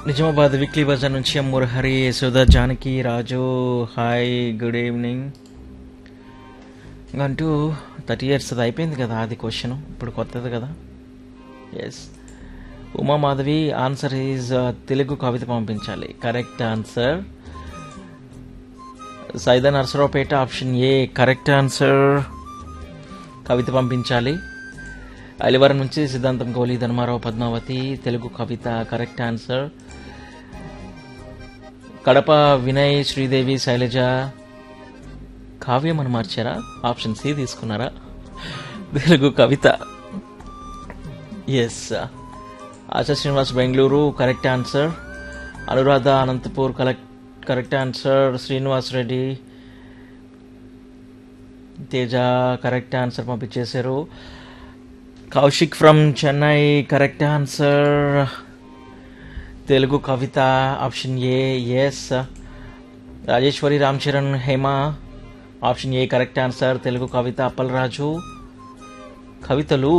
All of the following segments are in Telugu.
నిజామాబాద్ వీక్లీ బజార్ నుంచి M Murahari Yashoda Janaki Raju hi good evening అంటూ థర్టీ ఇయర్స్ అది అయిపోయింది కదా అది క్వశ్చన్ ఇప్పుడు కొత్తది కదా S Uma Madhavi answer is Telugu కవిత పంపించాలి correct answer Saida Narasaraopet option A correct answer కవిత పంపించాలి అలివరం నుంచి సిద్ధాంతం కోహ్లీ ధర్మారావు పద్మావతి తెలుగు కవిత కరెక్ట్ ఆన్సర్ కడప వినయ్ శ్రీదేవి శైలజ కావ్యం అని మార్చారా ఆప్షన్ సి తీసుకున్నారా తెలుగు కవిత S Asha Srinivas Bengaluru correct answer Anuradha Anantapur correct correct answer Srinivas Reddy Teja correct answer పంపించేశారు Kaushik from Chennai correct answer Telugu కవిత option A S Rajeshwari Ram Charan Hema option A correct answer Telugu కవిత అప్పలరాజు కవితలు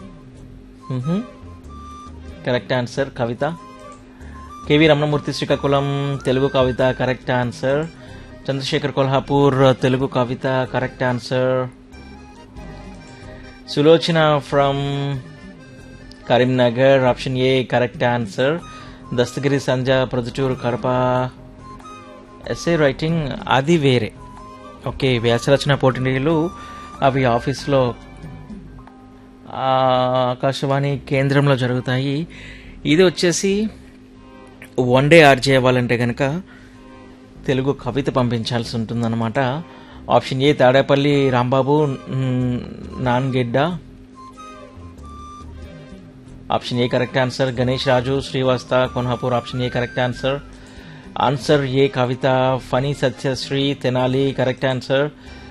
కరెక్ట్ ఆన్సర్ కవిత కేవి రమణమూర్తి శ్రీకాకుళం తెలుగు కవిత కరెక్ట్ ఆన్సర్ చంద్రశేఖర్ కొల్హాపూర్ తెలుగు కవిత correct answer Sulochana from Karimnagar option A correct answer Dastagiri Sanja Proddatur Kadapa SA writing అది వేరే ఓకే వ్యాసరచన పోటీలు అవి ఆఫీస్లో ఆకాశవాణి కేంద్రంలో జరుగుతాయి ఇది వచ్చేసి వన్ డే ఆర్జే అవ్వాలంటే కనుక తెలుగు కవిత పంపించాల్సి ఉంటుందన్నమాట option A Tadepalli Rambabu Nangedda option A correct answer Ganesh Raju Srivasta Konhapur option A correct answer answer A కవిత ఫనీ సత్యశ్రీ తెనాలి కరెక్ట్ ఆన్సర్